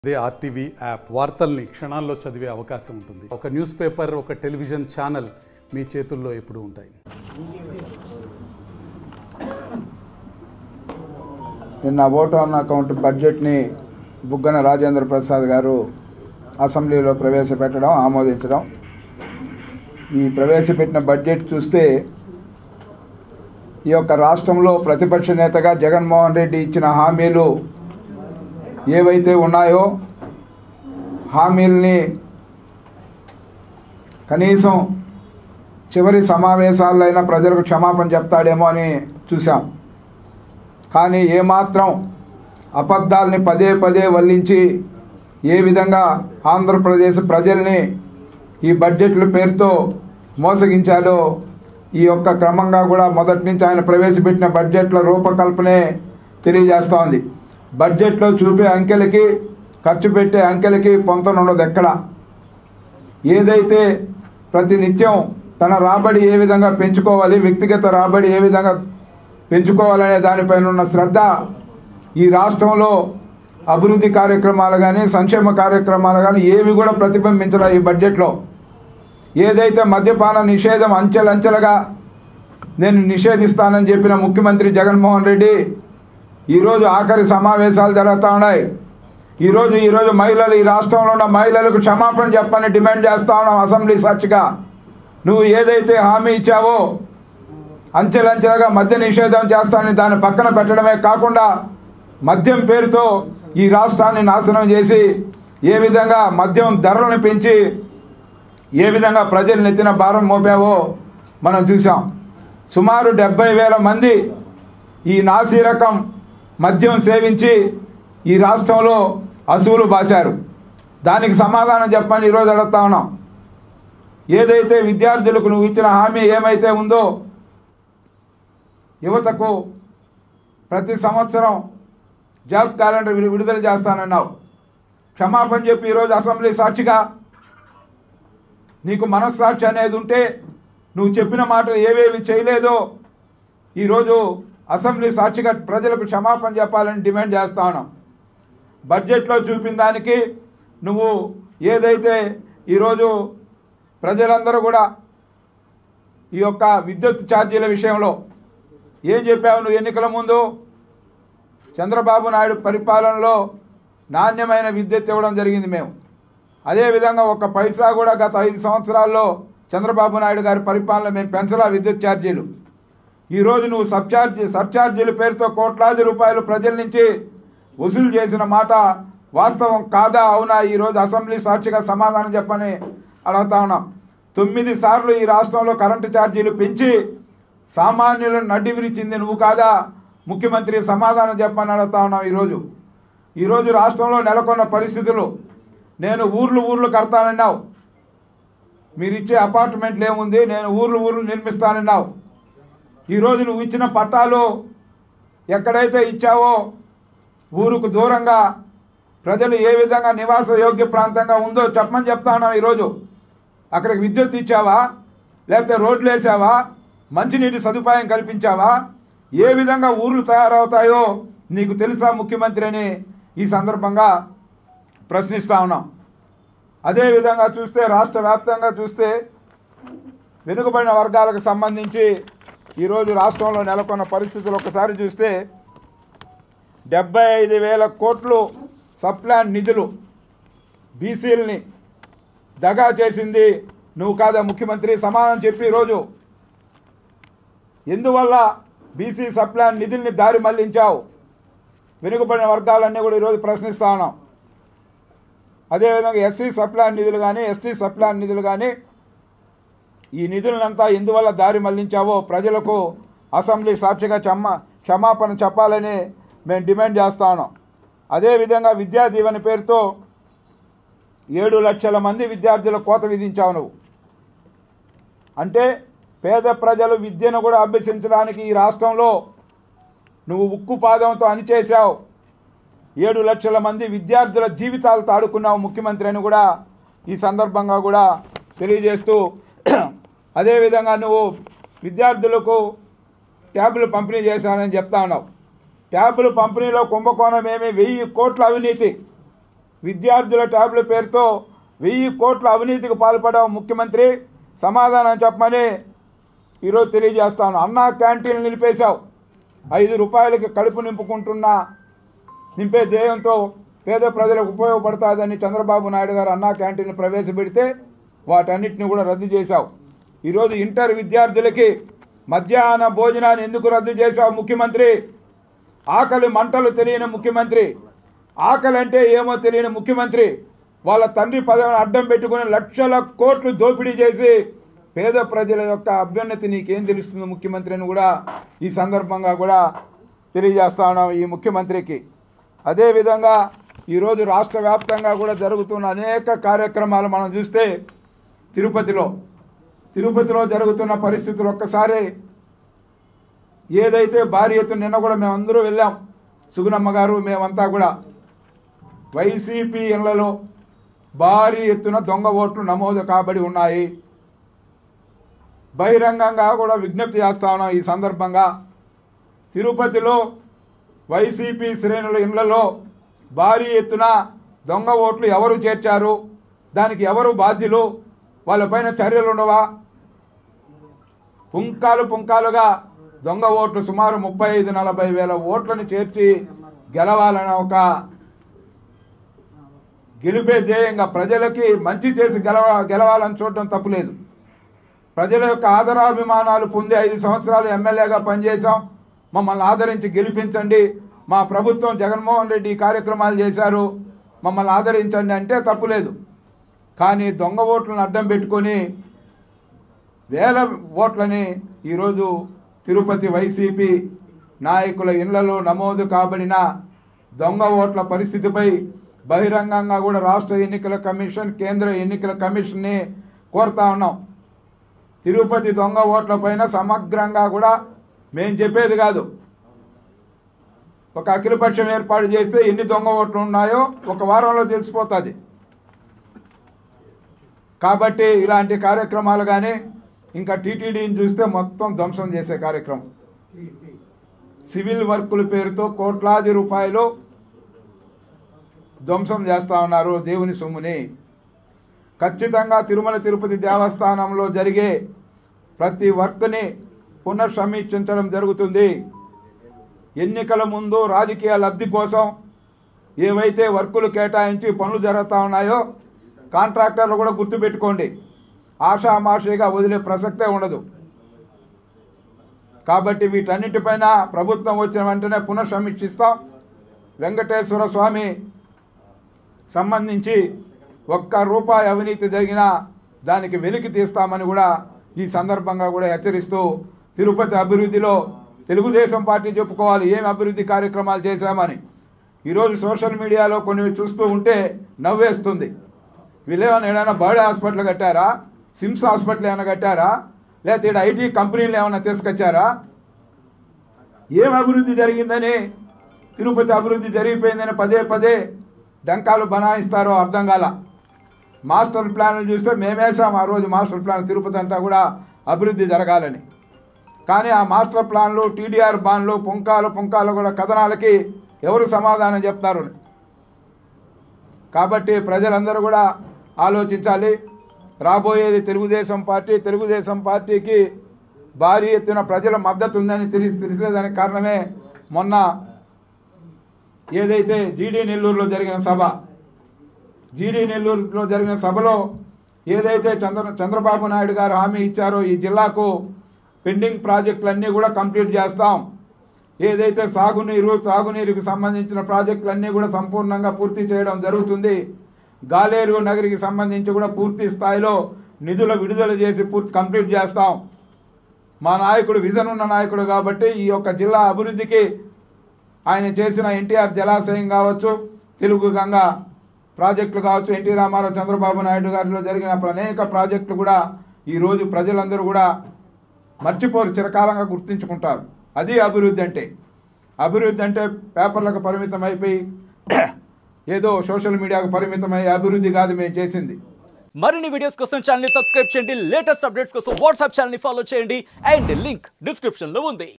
అదే RTV app వార్తల్ని క్షణాల్లో చదివే అవకాశం ఉంటుంది ఒక న్యూస్ పేపర్ ఒక టెలివిజన్ ఛానల్ మీ చేతుల్లో ఎప్పుడూ ఉంటాయి నిన్న ఓట్ ఆన్ అకౌంట్ బడ్జెట్ని బుగ్గన రాజేంద్ర ప్రసాద్ గారు అసెంబ్లీలో ప్రవేశపెట్టడం ఆమోదించడం ఈ ప్రవేశపెట్టిన బడ్జెట్ చూస్తే ఈ యొక్క రాష్ట్రంలో ప్రతిపక్ష నేతగా జగన్మోహన్ రెడ్డి ఇచ్చిన హామీలు ఏవైతే ఉన్నాయో హామీల్ని కనీసం చివరి సమావేశాల్లో అయినా ప్రజలకు క్షమాపణ చెప్తాడేమో అని చూసాం కానీ ఏమాత్రం అబద్ధాలని పదే పదే వల్లించి ఏ విధంగా ఆంధ్రప్రదేశ్ ప్రజల్ని ఈ బడ్జెట్ల పేరుతో మోసగించాడో ఈ యొక్క క్రమంగా కూడా మొదటి నుంచి ఆయన ప్రవేశపెట్టిన బడ్జెట్ల రూపకల్పనే తెలియజేస్తోంది బడ్జెట్లో చూపే అంకెలకి ఖర్చు పెట్టే అంకెలకి పొంతన ఉండదు ఎక్కడ ఏదైతే ప్రతినిత్యం తన రాబడి ఏ విధంగా పెంచుకోవాలి వ్యక్తిగత రాబడి ఏ విధంగా పెంచుకోవాలనే దానిపైన ఉన్న శ్రద్ధ ఈ రాష్ట్రంలో అభివృద్ధి కార్యక్రమాలు కానీ సంక్షేమ కార్యక్రమాలు కానీ ఏవి కూడా ప్రతిబింబించరా ఈ బడ్జెట్లో ఏదైతే మద్యపాన నిషేధం అంచెలంచెలుగా నేను నిషేధిస్తానని చెప్పిన ముఖ్యమంత్రి జగన్మోహన్ రెడ్డి ఈరోజు ఆఖరి సమావేశాలు జరుగుతూ ఉన్నాయి ఈరోజు ఈరోజు మహిళలు ఈ రాష్ట్రంలో ఉన్న మహిళలకు క్షమాపణ చెప్పని డిమాండ్ చేస్తా ఉన్నాం అసెంబ్లీ సాక్షిగా నువ్వు ఏదైతే హామీ ఇచ్చావో అంచెలంచెలుగా మద్య నిషేధం చేస్తానని దాన్ని పక్కన పెట్టడమే కాకుండా మద్యం పేరుతో ఈ రాష్ట్రాన్ని నాశనం చేసి ఏ విధంగా మద్యం ధరలను పెంచి ఏ విధంగా ప్రజలు నెత్తిన భారం మోపావో మనం చూసాం సుమారు డెబ్బై వేల మంది ఈ నాసీ రకం మద్యం సేవించి ఈ రాష్ట్రంలో అసువులు బాశారు దానికి సమాధానం చెప్పని ఈరోజు అడుగుతా ఉన్నాం ఏదైతే విద్యార్థులకు నువ్వు ఇచ్చిన హామీ ఏమైతే ఉందో యువతకు ప్రతి సంవత్సరం జాబ్ క్యాలెండర్ విడు- విడుదల చేస్తానన్నావు క్షమాపణ చెప్పి ఈరోజు అసెంబ్లీ సాక్షిగా నీకు మనస్సాక్షి అనేది ఉంటే నువ్వు చెప్పిన మాటలు ఏవేవి చేయలేదో ఈరోజు అసెంబ్లీ సాక్షిగా ప్రజలకు క్షమాపణ చెప్పాలని డిమాండ్ చేస్తా ఉన్నాం బడ్జెట్లో చూపిన దానికి నువ్వు ఏదైతే ఈరోజు ప్రజలందరూ కూడా ఈ యొక్క విద్యుత్ ఛార్జీల విషయంలో ఏం చెప్పావు నువ్వు ఎన్నికల ముందు చంద్రబాబు నాయుడు పరిపాలనలో నాణ్యమైన విద్యుత్ ఇవ్వడం జరిగింది మేము అదేవిధంగా ఒక పైసా కూడా గత ఐదు సంవత్సరాల్లో చంద్రబాబు నాయుడు గారి పరిపాలన మేము పెంచలా విద్యుత్ ఛార్జీలు ఈరోజు నువ్వు సబ్ఛార్జీ సబ్ఛార్జీల పేరుతో కోట్లాది రూపాయలు ప్రజల నుంచి వసూలు చేసిన మాట వాస్తవం కాదా అవునా ఈరోజు అసెంబ్లీ సాక్షిగా సమాధానం చెప్పని అడుగుతా ఉన్నాం తొమ్మిది సార్లు ఈ రాష్ట్రంలో కరెంటు ఛార్జీలు పెంచి సామాన్యులను నడ్డి విరిచింది నువ్వు కాదా ముఖ్యమంత్రి సమాధానం చెప్పని అడుగుతా ఉన్నాం ఈరోజు ఈరోజు రాష్ట్రంలో నెలకొన్న పరిస్థితులు నేను ఊర్లు ఊర్లు కడతానన్నావు మీరు ఇచ్చే అపార్ట్మెంట్లు ఏముంది నేను ఊర్లు ఊర్లు నిర్మిస్తానన్నావు ఈరోజు నువ్వు ఇచ్చిన పట్టాలు ఎక్కడైతే ఇచ్చావో ఊరుకు దూరంగా ప్రజలు ఏ విధంగా నివాస యోగ్య ప్రాంతంగా ఉందో చెప్పమని చెప్తా ఉన్నాం ఈరోజు అక్కడికి విద్యుత్ ఇచ్చావా లేకపోతే రోడ్లు వేసావా మంచినీటి సదుపాయం కల్పించావా ఏ విధంగా ఊర్లు తయారవుతాయో నీకు తెలుసా ముఖ్యమంత్రి అని ఈ సందర్భంగా ప్రశ్నిస్తా ఉన్నాం అదేవిధంగా చూస్తే రాష్ట్ర వ్యాప్తంగా చూస్తే వెనుకబడిన వర్గాలకు సంబంధించి ఈరోజు రాష్ట్రంలో నెలకొన్న పరిస్థితులు ఒకసారి చూస్తే డెబ్బై ఐదు వేల కోట్లు సప్లాన్ నిధులు బీసీలని దగా చేసింది నువ్వు కాదా ముఖ్యమంత్రి సమాధానం చెప్పి ఈరోజు ఎందువల్ల బీసీ సప్లాన్ నిధుల్ని దారి మళ్లించావు వెనుకబడిన వర్గాలన్నీ కూడా ఈరోజు ప్రశ్నిస్తా ఉన్నాం అదేవిధంగా ఎస్సీ సప్లాన్ నిధులు కానీ ఎస్టీ సప్లాన్ నిధులు కానీ ఈ నిధులనంతా ఎందువల్ల దారి మళ్లించావో ప్రజలకు అసెంబ్లీ సాక్షిగా క్షమ క్షమాపణ చెప్పాలని మేము డిమాండ్ చేస్తా ఉన్నాం అదేవిధంగా విద్యా దీవెన పేరుతో ఏడు లక్షల మంది విద్యార్థుల కోత విధించావు నువ్వు అంటే పేద ప్రజలు విద్యను కూడా అభ్యసించడానికి ఈ రాష్ట్రంలో నువ్వు ఉక్కు పాదంతో అణిచేశావు ఏడు లక్షల మంది విద్యార్థుల జీవితాలు తాడుకున్నావు ముఖ్యమంత్రి అని కూడా ఈ సందర్భంగా కూడా తెలియజేస్తూ అదేవిధంగా నువ్వు విద్యార్థులకు ట్యాబులు పంపిణీ చేశానని చెప్తా ఉన్నావు ట్యాబులు పంపిణీలో కుంభకోణం ఏమి వెయ్యి కోట్ల అవినీతి విద్యార్థుల ట్యాబ్ల పేరుతో వెయ్యి కోట్ల అవినీతికి పాల్పడడం ముఖ్యమంత్రి సమాధానం చెప్పమని ఈరోజు తెలియజేస్తాను అన్నా క్యాంటీన్లు నిలిపేశావు ఐదు రూపాయలకి కడుపు నింపుకుంటున్న నింపే ధ్యేయంతో పేద ప్రజలకు ఉపయోగపడుతుందని చంద్రబాబు నాయుడు గారు అన్నా క్యాంటీన్లు ప్రవేశపెడితే వాటన్నిటిని కూడా రద్దు చేశావు ఈరోజు ఇంటర్ విద్యార్థులకి మధ్యాహ్న భోజనాన్ని ఎందుకు రద్దు చేశావు ముఖ్యమంత్రి ఆకలి మంటలు తెలియని ముఖ్యమంత్రి ఆకలి అంటే ఏమో తెలియని ముఖ్యమంత్రి వాళ్ళ తండ్రి పదవిని అడ్డం పెట్టుకుని లక్షల కోట్లు దోపిడీ చేసి పేద ప్రజల యొక్క అభ్యున్నతి నీకేం తెలుస్తుంది ముఖ్యమంత్రి అని కూడా ఈ సందర్భంగా కూడా తెలియజేస్తా ఉన్నాం ఈ ముఖ్యమంత్రికి అదేవిధంగా ఈరోజు రాష్ట్ర వ్యాప్తంగా కూడా జరుగుతున్న అనేక కార్యక్రమాలు మనం చూస్తే తిరుపతిలో తిరుపతిలో జరుగుతున్న పరిస్థితులు ఒక్కసారి ఏదైతే భారీ ఎత్తున నిన్న కూడా మేమందరూ వెళ్ళాం సుగుణమ్మ గారు మేమంతా కూడా వైసీపీ ఇళ్లలో భారీ ఎత్తున దొంగ ఓట్లు నమోదు కాబడి ఉన్నాయి బహిరంగంగా కూడా విజ్ఞప్తి చేస్తా ఉన్నాం ఈ సందర్భంగా తిరుపతిలో వైసీపీ శ్రేణుల ఇళ్లలో భారీ ఎత్తున దొంగ ఓట్లు ఎవరు చేర్చారు దానికి ఎవరు బాధ్యులు వాళ్ళపైన చర్యలు ఉండవా పుంకాలు పుంకాలుగా దొంగ ఓట్లు సుమారు ముప్పై ఐదు నలభై వేల ఓట్లను చేర్చి గెలవాలనే ఒక గెలిపే ధ్యేయంగా ప్రజలకి మంచి చేసి గెలవ గెలవాలని చూడటం తప్పులేదు ప్రజల యొక్క ఆదరాభిమానాలు పొంది ఐదు సంవత్సరాలు ఎమ్మెల్యేగా పనిచేశాం మమ్మల్ని ఆదరించి గెలిపించండి మా ప్రభుత్వం జగన్మోహన్ రెడ్డి ఈ కార్యక్రమాలు చేశారు మమ్మల్ని ఆదరించండి అంటే తప్పులేదు కానీ దొంగ ఓట్లను అడ్డం పెట్టుకొని వేల ఓట్లని ఈరోజు తిరుపతి వైసీపీ నాయకుల ఇళ్లలో నమోదు కాబడిన దొంగ ఓట్ల పరిస్థితిపై బహిరంగంగా కూడా రాష్ట్ర ఎన్నికల కమిషన్ కేంద్ర ఎన్నికల కమిషన్ని కోరుతా ఉన్నాం తిరుపతి దొంగ ఓట్ల పైన సమగ్రంగా కూడా మేము చెప్పేది కాదు ఒక అఖిలపక్షం ఏర్పాటు చేస్తే ఎన్ని దొంగ ఓట్లు ఉన్నాయో ఒక వారంలో తెలిసిపోతుంది కాబట్టి ఇలాంటి కార్యక్రమాలు కానీ ఇంకా టీటీడీని చూస్తే మొత్తం ధ్వంసం చేసే కార్యక్రమం సివిల్ వర్కుల పేరుతో కోట్లాది రూపాయలు ధ్వంసం చేస్తా ఉన్నారు దేవుని సొమ్ముని ఖచ్చితంగా తిరుమల తిరుపతి దేవస్థానంలో జరిగే ప్రతి వర్క్ని పునఃసమీక్షించడం జరుగుతుంది ఎన్నికల ముందు రాజకీయ లబ్ధి కోసం ఏవైతే వర్కులు కేటాయించి పనులు జరుగుతూ ఉన్నాయో కాంట్రాక్టర్లు కూడా గుర్తుపెట్టుకోండి ఆషామాషిగా వదిలే ప్రసక్తే ఉండదు కాబట్టి వీటన్నిటిపైన ప్రభుత్వం వచ్చిన వెంటనే పునఃసమీక్షిస్తాం వెంకటేశ్వర స్వామి సంబంధించి ఒక్క రూపాయి అవినీతి జరిగినా దానికి వెలికి తీస్తామని కూడా ఈ సందర్భంగా కూడా హెచ్చరిస్తూ తిరుపతి అభివృద్ధిలో తెలుగుదేశం పార్టీ చెప్పుకోవాలి ఏం అభివృద్ధి కార్యక్రమాలు చేశామని ఈరోజు సోషల్ మీడియాలో కొన్ని చూస్తూ ఉంటే నవ్వేస్తుంది వీళ్ళేమైనా ఏదైనా బర్డ్ హాస్పిటల్ కట్టారా సిమ్స్ హాస్పిటల్ ఏమైనా కట్టారా లేకపోతే ఇక్కడ ఐటీ కంపెనీలు ఏమైనా తీసుకొచ్చారా ఏం అభివృద్ధి జరిగిందని తిరుపతి అభివృద్ధి జరిగిపోయిందని పదే పదే డంకాలు బనాయిస్తారో అర్థం కాల మాస్టర్ ప్లాన్లు చూస్తే మేమేసాం ఆ రోజు మాస్టర్ ప్లాన్ తిరుపతి అంతా కూడా అభివృద్ధి జరగాలని కానీ ఆ మాస్టర్ ప్లాన్లు టీడీఆర్ బాన్లు పుంకాలు పుంకాలు కూడా కథనాలకి ఎవరు సమాధానం చెప్తారు కాబట్టి ప్రజలందరూ కూడా ఆలోచించాలి రాబోయేది తెలుగుదేశం పార్టీ తెలుగుదేశం పార్టీకి భారీ ఎత్తున ప్రజల మద్దతు ఉందని తెలిసి తెలిసేదానికి కారణమే మొన్న ఏదైతే జీడీ నెల్లూరులో జరిగిన సభ జీడీ నెల్లూరులో జరిగిన సభలో ఏదైతే చంద్ర చంద్రబాబు నాయుడు గారు హామీ ఇచ్చారో ఈ జిల్లాకు పెండింగ్ ప్రాజెక్టులన్నీ కూడా కంప్లీట్ చేస్తాం ఏదైతే సాగునీరు తాగునీరుకి సంబంధించిన ప్రాజెక్టులన్నీ కూడా సంపూర్ణంగా పూర్తి చేయడం జరుగుతుంది గాలేరు నగరికి సంబంధించి కూడా పూర్తి స్థాయిలో నిధుల విడుదల చేసి పూర్తి కంప్లీట్ చేస్తాం మా నాయకుడు విజన్ ఉన్న నాయకుడు కాబట్టి ఈ యొక్క జిల్లా అభివృద్ధికి ఆయన చేసిన ఎన్టీఆర్ జలాశయం కావచ్చు తెలుగు గంగ ప్రాజెక్టులు కావచ్చు ఎన్టీ రామారావు చంద్రబాబు నాయుడు గారిలో జరిగిన అనేక ప్రాజెక్టులు కూడా ఈరోజు ప్రజలందరూ కూడా మర్చిపోరు చిరకాలంగా గుర్తుంచుకుంటారు అది అభివృద్ధి అంటే అభివృద్ధి అంటే పేపర్లకు పరిమితం అయిపోయి ఏదో సోషల్ మీడియాకు పరిమితమై అభివృద్ధి కాదు మేము చేసింది మరిన్ని వీడియోస్ కోసం ఛానల్ ని సబ్స్క్రైబ్ చేయండి లేటెస్ట్ అప్డేట్స్ కోసం వాట్సాప్ ఛానల్ ని ఫాలో చేయండి అండ్ లింక్ డిస్క్రిప్షన్ లో ఉంది